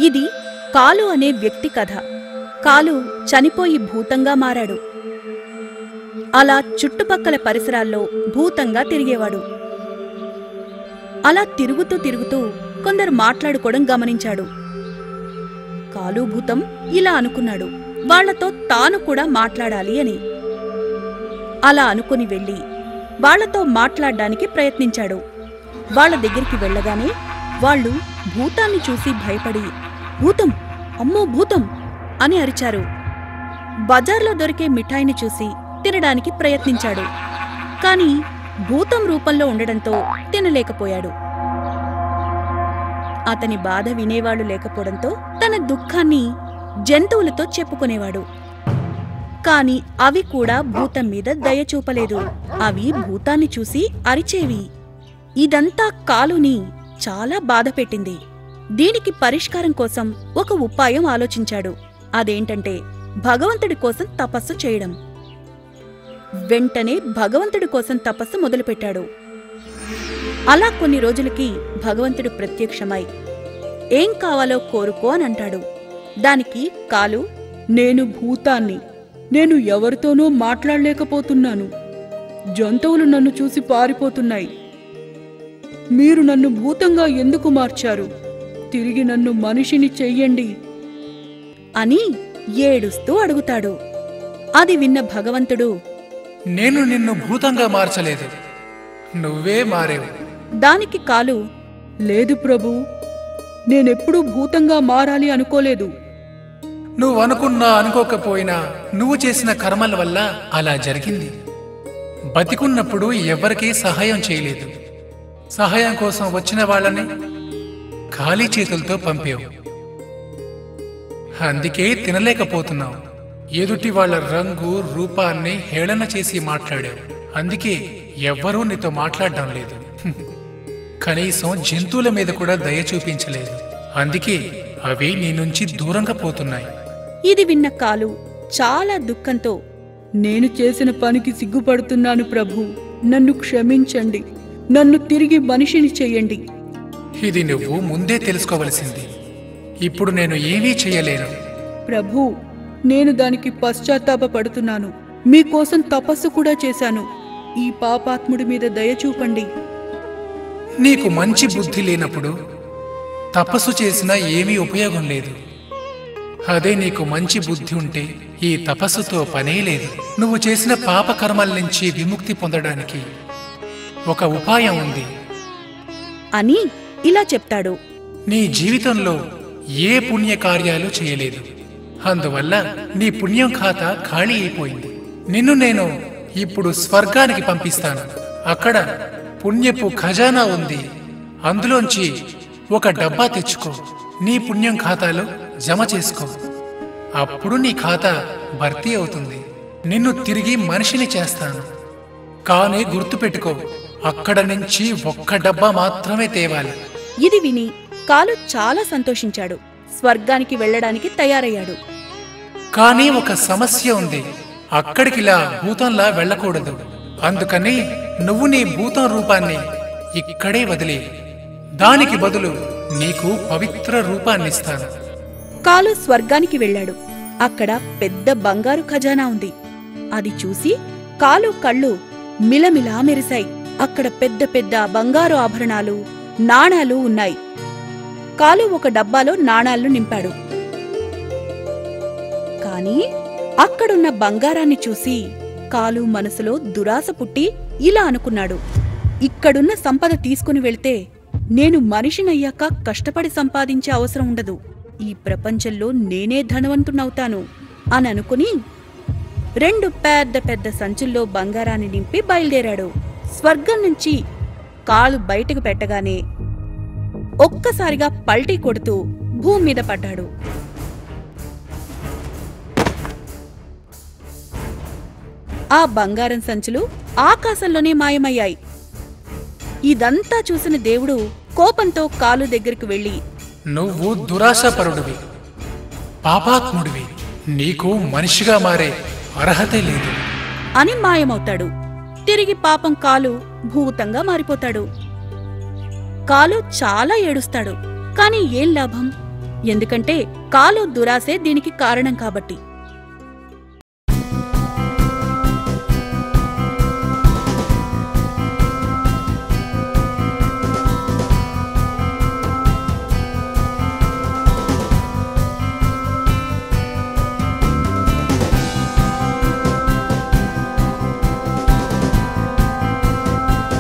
ఇది కాలు అనే వ్యక్తి కథ కాలు చనిపోయి భూతంగా మారాడు అలా చుట్టుపక్కల పరిసరాల్లో భూతంగా తిరిగేవాడు అలా తిరుగుతూ తిరుగుతూ కొందరు మాట్లాడుకోవడం గమనించాడు కాలు భూతం ఇలా అనుకున్నాడు వాళ్లతో తాను కూడా మాట్లాడాలి అని అలా అనుకుని వెళ్ళి వాళ్లతో మాట్లాడ్డానికి ప్రయత్నించాడు వాళ్ళ దగ్గరికి వెళ్ళగానే వాళ్ళు భూతాన్ని చూసి భయపడి భూతం అమ్మో భూతం అని అరిచారు బజార్లో దొరికే మిఠాయిని చూసి తినడానికి ప్రయత్నించాడు కాని భూతం రూపంలో ఉండడంతో తినలేకపోయాడు అతని బాధ వినేవాళ్లు లేకపోవడంతో తన దుఃఖాన్ని జంతువులతో చెప్పుకునేవాడు కాని అవి కూడా భూతం మీద దయ చూపలేదు అవి భూతాన్ని చూసి అరిచేవి ఇదంతా కాలుని చాలా బాధపెట్టింది దీనికి పరిష్కారం కోసం ఒక ఉపాయం ఆలోచించాడు అదేంటంటే భగవంతుడి కోసం తపస్సు చేయడం వెంటనే భగవంతుడి కోసం తపస్సు మొదలుపెట్టాడు అలా కొన్ని రోజులకి భగవంతుడు ప్రత్యక్షమై ఏం కావాలో కోరుకో అని అంటాడు దానికి కాలు నేను భూతాన్ని నేను ఎవరితోనూ మాట్లాడలేకపోతున్నాను జంతువులు నన్ను చూసి పారిపోతున్నాయి మీరు నన్ను భూతంగా ఎందుకు మార్చారు తిరిగి నన్ను మనిషిని చెయ్యండి అని ఏడుస్తూ అడుగుతాడు అది విన్న భగవంతుడు నేను నిన్ను భూతంగా మార్చలేదు నువ్వే మారేవు దానికి కాలు లేదు ప్రభు నేనెప్పుడూ భూతంగా మారాలి అనుకోలేదు నువ్వు అనుకున్నా అనుకోకపోయినా నువ్వు చేసిన కర్మల వల్ల అలా జరిగింది బతికున్నప్పుడు ఎవరికీ సహాయం చేయలేదు సహాయం కోసం వచ్చిన వాళ్ళని ఖాళీ చేతులతో పంపావు అందుకే తినలేకపోతున్నావు ఎదుటి వాళ్ళ రంగు రూపాన్ని హేళన చేసి మాట్లాడావు అందుకే ఎవ్వరూ నీతో మాట్లాడడం లేదు హ్మ్. కనీసం జంతువుల మీద కూడా దయ చూపించలేదు అందుకే అవి నీ నుంచి దూరంగా పోతున్నాయి ఇది విన్న కాలు చాలా దుఃఖంతో నేను చేసిన పనికి సిగ్గుపడుతున్నాను ప్రభు నన్ను క్షమించండి నన్ను తిరిగి మనిషిని చెయ్యండి ఇది నువ్వు ముందే తెలుసుకోవలసింది ఇప్పుడు నేను ఏమీ చేయలేను ప్రభు నేను దానికి పశ్చాత్తాపపడుతున్నాను మీకోసం తపస్సు కూడా చేశాను ఈ పాపాత్ముడి మీద దయ చూపండి నీకు మంచి బుద్ధి లేనప్పుడు తపస్సు చేసినా ఏమీ ఉపయోగం లేదు అదే నీకు మంచి బుద్ధి ఉంటే ఈ తపస్సుతో పనే లేదు నువ్వు చేసిన పాప కర్మల నుంచి విముక్తి పొందడానికి ఒక ఉపాయం ఉంది అని ఇలా చెప్తాడు నీ జీవితంలో ఏ పుణ్య కార్యాలు చేయలేదు అందువల్ల నీ పుణ్యం ఖాతా ఖాళీ అయిపోయింది నిన్ను నేను ఇప్పుడు స్వర్గానికి పంపిస్తాను అక్కడ పుణ్యపు ఖజానా ఉంది అందులోంచి ఒక డబ్బా తెచ్చుకో నీ పుణ్యం ఖాతాలో జమ చేసుకో అప్పుడు నీ ఖాతా భర్తీ అవుతుంది నిన్ను తిరిగి మనిషిని చేస్తాను కానీ గుర్తుపెట్టుకో అక్కడ నుంచి ఒక్క డబ్బా మాత్రమే తేవాలి ఇది విని కాలు చాలా సంతోషించాడు స్వర్గానికి వెళ్ళడానికి తయారయ్యాడు కానీ ఒక సమస్య ఉంది అక్కడికిలా భూతంలా వెళ్ళకూడదు అందుకని నువ్వు నీ భూతం రూపాన్ని ఇక్కడే వదిలే దానికి బదులు నీకు పవిత్ర రూపాన్నిస్తాను కాలు స్వర్గానికి వెళ్ళాడు అక్కడ పెద్ద బంగారు ఖజానా ఉంది అది చూసి కాలు కళ్ళు మిలమిలా మెరిశాయి అక్కడ పెద్ద పెద్ద బంగారు ఆభరణాలు నాణాలు ఉన్నాయి కాలు ఒక డబ్బాలో నాణాలను నింపాడు కాని అక్కడున్న బంగారాన్ని చూసి కాలు మనసులో దురాశ పుట్టి ఇలా అనుకున్నాడు ఇక్కడున్న సంపద తీసుకుని వెళ్తే నేను మనిషినయ్యాక కష్టపడి సంపాదించే అవసరం ఉండదు ఈ ప్రపంచంలో నేనే ధనవంతునవుతాను అని అనుకుని రెండు పెద్ద పెద్ద సంచుల్లో బంగారాన్ని నింపి బయలుదేరాడు స్వర్గం నుంచి కాలు బయటకు పెట్టగానే ఒక్కసారిగా పల్టీ కొడుతూ భూమి మీద పడ్డాడు ఆ బంగారం సంచులు ఆకాశంలోనే మాయమయ్యాయి ఇదంతా చూసిన దేవుడు కోపంతో కాలు దగ్గరికి వెళ్లి నువ్వు దురాశాపరుడివి పాపాత్ముడివి నీకు మనిషిగా మారే అర్హతే లేదు అని మాయమవుతాడు తిరిగి పాపం కాలు భూతంగా మారిపోతాడు కాలు చాలా ఏడుస్తాడు కాని ఏం లాభం ఎందుకంటే కాలు దురాసే దీనికి కారణం కాబట్టి